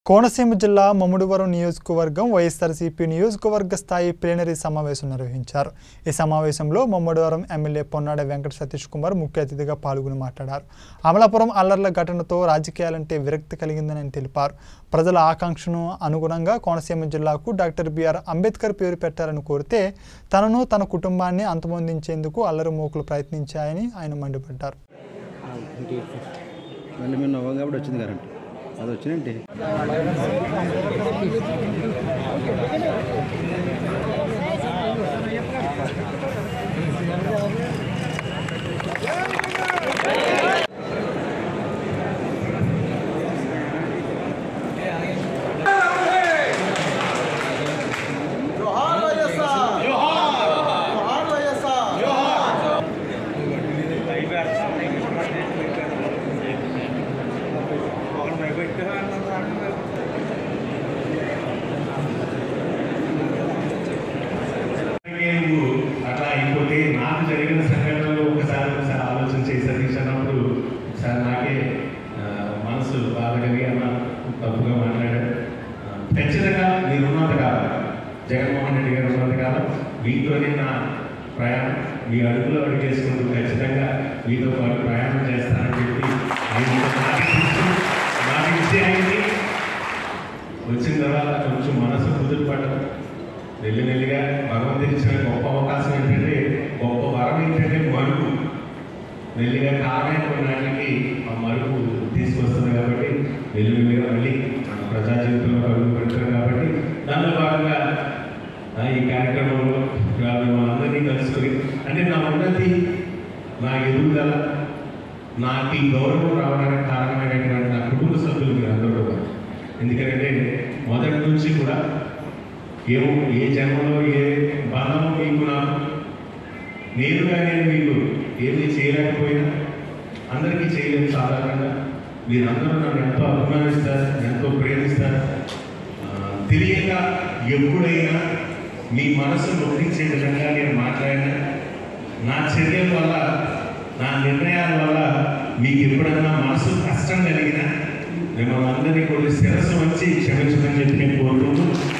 కోనసీమ జిల్లా మమ్ముడివరం నియోజకవర్గం వైఎస్ఆర్సీపీ నియోజకవర్గ స్థాయి ప్లీనరీ సమావేశం నిర్వహించారు ఈ సమావేశంలో మమ్ముడివరం ఎమ్మెల్యే పొన్నాడ వెంకట సతీష్ కుమార్ ముఖ్య అతిథిగా పాల్గొని మాట్లాడారు అమలాపురం అల్లర్ల ఘటనతో రాజకీయాలంటే విరక్తి కలిగిందని ఆయన తెలిపారు ప్రజల ఆకాంక్షను అనుగుణంగా కోనసీమ జిల్లాకు డాక్టర్ బిఆర్ అంబేద్కర్ పేరు పెట్టాలని కోరితే తనను తన కుటుంబాన్ని అంతమొందించేందుకు అల్లరి మూకులు ప్రయత్నించాయని ఆయన మండిపడ్డారు మళ్ళీ మేము నవ్వం కాబట్టి వచ్చింది కరెంట్ అది వచ్చినంటే జోహార్ వైఎస్ఆర్ జోహార్ వైఎస్ఆర్ నువ్వు అట్లా అయిపోతే నాకు జరిగిన సంఘటనలు ఒకసారి ఒకసారి ఆలోచన చేసి సతీష్ అన్నప్పుడు ఒకసారి నాకే ఆ, మనసు బాధ కలిగి అన్న తప్పుగా మాట్లాడాడు ఆ, ఖచ్చితంగా మీరు ఉన్నంత కాలం జగన్మోహన్ రెడ్డి గారు ఉన్నంత కాలం మీతోనే నా ప్రయాణం మీ అడుగులో అడుగేసుకుంటూ ఖచ్చితంగా మీతో పాటు ప్రయాణం చేస్తానని చెప్పి ఆయన నాకు ఇచ్చి నాకు ఇచ్చి ఆయన్ని వచ్చిన తర్వాత కొంచెం మనసు కుదురుపడడం నెల్లి నెల్లిగా భగవంతుడు ఇచ్చిన గొప్ప అవకాశం ఏంటంటే గొప్ప వరం ఏంటంటే మరుపు మెల్లిగా కారణమైన కొన్నాళ్ళకి ఆ మరుపు తీసుకొస్తుంది కాబట్టి మెల్లి మెల్లిగా మళ్ళీ మన ప్రజా జీవితంలో అడుగు పెడతారు కాబట్టి దానిలో భాగంగా ఆ, ఈ కార్యక్రమంలో ఇవాళ మిమ్మల్ని అందరినీ కలుసుకొని అంటే నా ఉన్నతి నా ఎదుగుదల నాకు ఈ గౌరవం రావడానికి కారణమైనటువంటి నా కుటుంబ సభ్యులు మీరు అందరూ కూడా ఎందుకంటే మొదటి నుంచి కూడా ఏమో ఏ జన్మలో ఏ బంధము మీకు నాకు నేనుగా నేను మీకు ఏమీ చేయలేకపోయినా అందరికీ చేయలేము సాధారణంగా మీరందరూ నన్ను ఎంతో అభిమానిస్తారు ఎంతో ప్రేమిస్తారు ఆ, తెలియక ఎప్పుడైనా మీ మనసు నొప్పించే విధంగా నేను మాట్లాడినా నా చర్యల వల్ల నా నిర్ణయాల వల్ల మీకు ఎప్పుడైనా మనసు కష్టం కలిగినా మిమ్మల్ని అందరినీ కూడా శిరస్సు వచ్చి క్షమించమని చెప్పి నేను కోరుకుంటూ